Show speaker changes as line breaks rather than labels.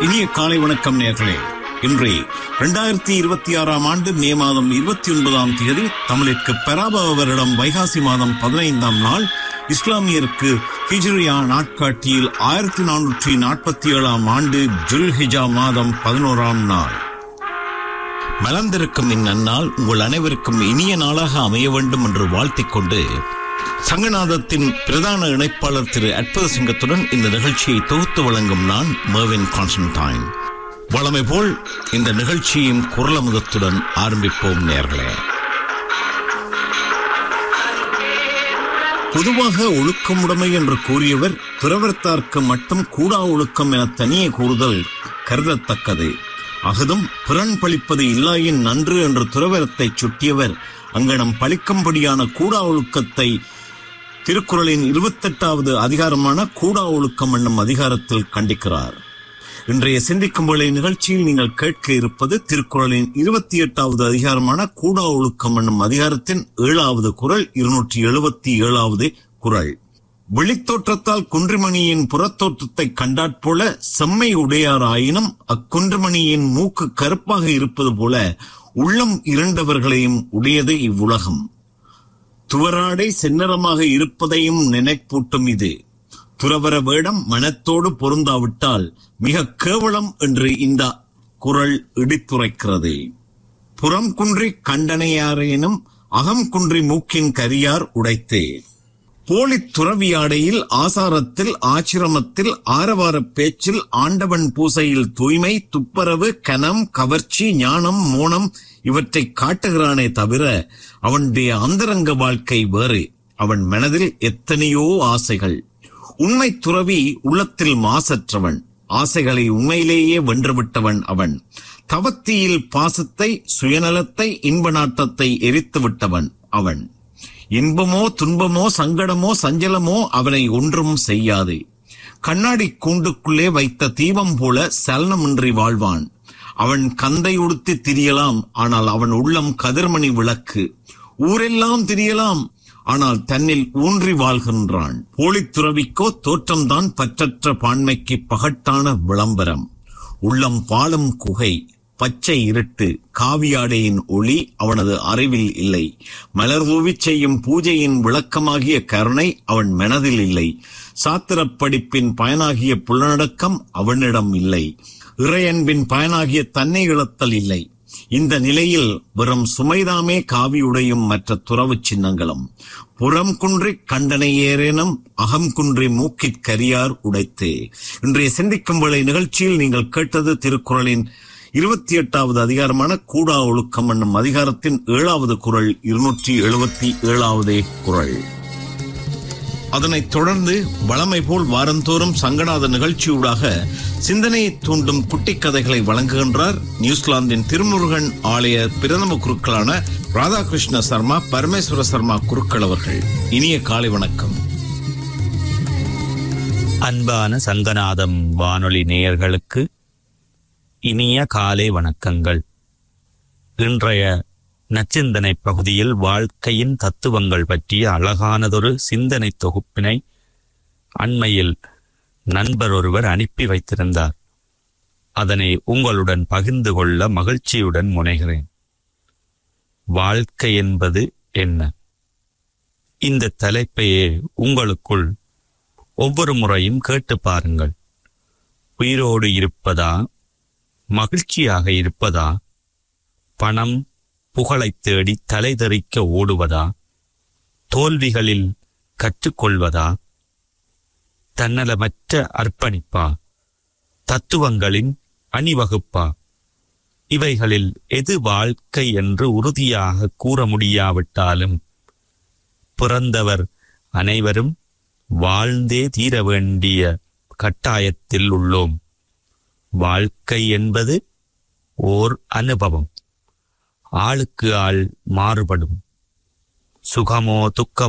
இனிய காலை வணக்கம் நேர்களே இன்று இரண்டாயிரத்தி இருபத்தி ஆறாம் ஆண்டு மே மாதம் இருபத்தி ஒன்பதாம் தேதி தமிழிற்கு பராபவ வருடம் வைகாசி மாதம் பதினைந்தாம் நாள் இஸ்லாமியருக்கு ஹிஜ்ரியா நாட்காட்டியில் ஆயிரத்தி நானூற்றி நாற்பத்தி ஏழாம் ஆண்டு ஜுல்ஹிஜா மாதம் பதினோராம் நாள் மலர்ந்திருக்கும் இந்நன்னாள் உங்கள் அனைவருக்கும் இனிய நாளாக அமைய வேண்டும் என்று வாழ்த்திக் கொண்டு சங்கநாதத்தின் பிரதான இணைப்பாளர் திரு அற்புத சிங்கத்துடன் இந்த நிகழ்ச்சியை தொகுத்து வழங்கும் நான் மேவின் கான்ஸ்டன்டைன் வளமை போல் இந்த நிகழ்ச்சியும் குரலமுதத்துடன் ஆரம்பிப்போம் நேர்களே பொதுவாக ஒழுக்கமுடைமை என்று கூறியவர் துறவரத்தார்க்கு மட்டும் கூடா ஒழுக்கம் என தனியே கூறுதல் கருதத்தக்கது அகதும் பிறன் பழிப்பது இல்லாயின் நன்று என்று துறவரத்தைச் சுட்டியவர் அங்கனம் பழிக்கும்படியான கூடா ஒழுக்கத்தை திருக்குறளின் இருபத்தெட்டாவது அதிகாரமான கூடா ஒழுக்கம் என்னும் அதிகாரத்தில் கண்டிக்கிறார் இன்றைய சிந்திக்கும் வேளை நிகழ்ச்சியில் நீங்கள் கேட்க இருப்பது திருக்குறளின் இருபத்தி எட்டாவது அதிகாரமான கூடா ஒழுக்கம் என்னும் அதிகாரத்தின் ஏழாவது குறள் இருநூற்றி எழுபத்தி ஏழாவது குறள் வெளித்தோற்றத்தால் குன்றிமணியின் புறத்தோற்றத்தை கண்டாற்போல செம்மை உடையார் ஆயினும் அக்குன்றிமணியின் மூக்கு கருப்பாக இருப்பது போல உள்ளம் இருண்டவர்களையும் உடையது இவ்வுலகம் துவராடை செந்நிறமாக இருப்பதையும் நினைப்பூட்டும் இது துறவர வேடம் மனத்தோடு பொருந்தாவிட்டால் மிக கேவலம் என்று இந்த குரல் இடித்துரைக்கிறது புறம் குன்றி கண்டனையாரேனும் அகம் குன்றி மூக்கின் கரியார் உடைத்தே போலித் துறவியாடையில் ஆசாரத்தில் ஆச்சிரமத்தில் ஆரவார பேச்சில் ஆண்டவன் பூசையில் தூய்மை துப்பரவு கனம் கவர்ச்சி ஞானம் மோனம் இவற்றை காட்டுகிறானே தவிர அவனுடைய அந்தரங்க வாழ்க்கை வேறு அவன் மனதில் எத்தனையோ ஆசைகள் உண்மை துறவி உள்ளத்தில் மாசற்றவன் ஆசைகளை உண்மையிலேயே வென்றுவிட்டவன் அவன் தவத்தியில் பாசத்தை சுயநலத்தை இன்ப நாட்டத்தை எரித்து விட்டவன் அவன் இன்பமோ துன்பமோ சங்கடமோ சஞ்சலமோ அவனை ஒன்றும் செய்யாது கண்ணாடி கூண்டுக்குள்ளே வைத்த தீபம் போல சலனமின்றி வாழ்வான் அவன் கந்தை உடுத்தி திரியலாம் ஆனால் அவன் உள்ளம் கதிர்மணி விளக்கு ஊரெல்லாம் திரியலாம் ஆனால் தன்னில் ஊன்றி வாழ்கின்றான் போலித் துறவிக்கோ தோற்றம்தான் பற்றற்ற பான்மைக்கு பகட்டான விளம்பரம் உள்ளம் பாலும் குகை பச்சை இருட்டு காவியாடையின் ஒளி அவனது அறிவில் இல்லை மலர் தூவிச் செய்யும் பூஜையின் விளக்கமாகிய கருணை அவன் மனதில் இல்லை சாத்திரப் படிப்பின் பயனாகிய புலனடக்கம் அவனிடம் இல்லை இறையன்பின் பயனாகிய தன்னை இழத்தல் இல்லை இந்த நிலையில் வெறும் சுமைதாமே காவியுடையும் மற்ற துறவு சின்னங்களும் புறம் குன்றி கண்டனை ஏறேனும் அகம் குன்றி மூக்கிற் கரியார் உடைத்து இன்றைய சிந்திக்கும் வேளை நிகழ்ச்சியில் நீங்கள் கேட்டது திருக்குறளின் இருபத்தி எட்டாவது அதிகாரமான கூடா ஒழுக்கம் என்னும் அதிகாரத்தின் ஏழாவது குரல் இருநூற்றி எழுபத்தி ஏழாவது குரல் அதனைத் தொடர்ந்து வளமை போல் வாரந்தோறும் சங்கநாத நிகழ்ச்சியூடாக சிந்தனையை தூண்டும் குட்டிக் கதைகளை வழங்குகின்றார் நியூசிலாந்தின் திருமுருகன் ஆலய பிரதம குருக்களான ராதாகிருஷ்ண சர்மா பரமேஸ்வர சர்மா குருக்கள் அவர்கள் இனிய காலை வணக்கம்
அன்பான சங்கநாதம் வானொலி நேயர்களுக்கு இனிய காலை வணக்கங்கள் இன்றைய நச்சிந்தனை பகுதியில் வாழ்க்கையின் தத்துவங்கள் பற்றிய அழகானதொரு சிந்தனை தொகுப்பினை அண்மையில் நண்பர் ஒருவர் அனுப்பி வைத்திருந்தார் அதனை உங்களுடன் பகிர்ந்து கொள்ள மகிழ்ச்சியுடன் முனைகிறேன் வாழ்க்கை என்பது என்ன இந்த தலைப்பையே உங்களுக்குள் ஒவ்வொரு முறையும் கேட்டு பாருங்கள் உயிரோடு இருப்பதா மகிழ்ச்சியாக இருப்பதா பணம் புகழைத் தேடி தலைதெறிக்க ஓடுவதா தோல்விகளில் கற்றுக்கொள்வதா தன்னலமற்ற அர்ப்பணிப்பா தத்துவங்களின் அணிவகுப்பா இவைகளில் எது வாழ்க்கை என்று உறுதியாக கூற முடியாவிட்டாலும் பிறந்தவர் அனைவரும் வாழ்ந்தே தீர வேண்டிய கட்டாயத்தில் உள்ளோம் வாழ்க்கை என்பது ஓர் அனுபவம் ஆளுக்கு ஆள் மாறுபடும் சுகமோ துக்கமோ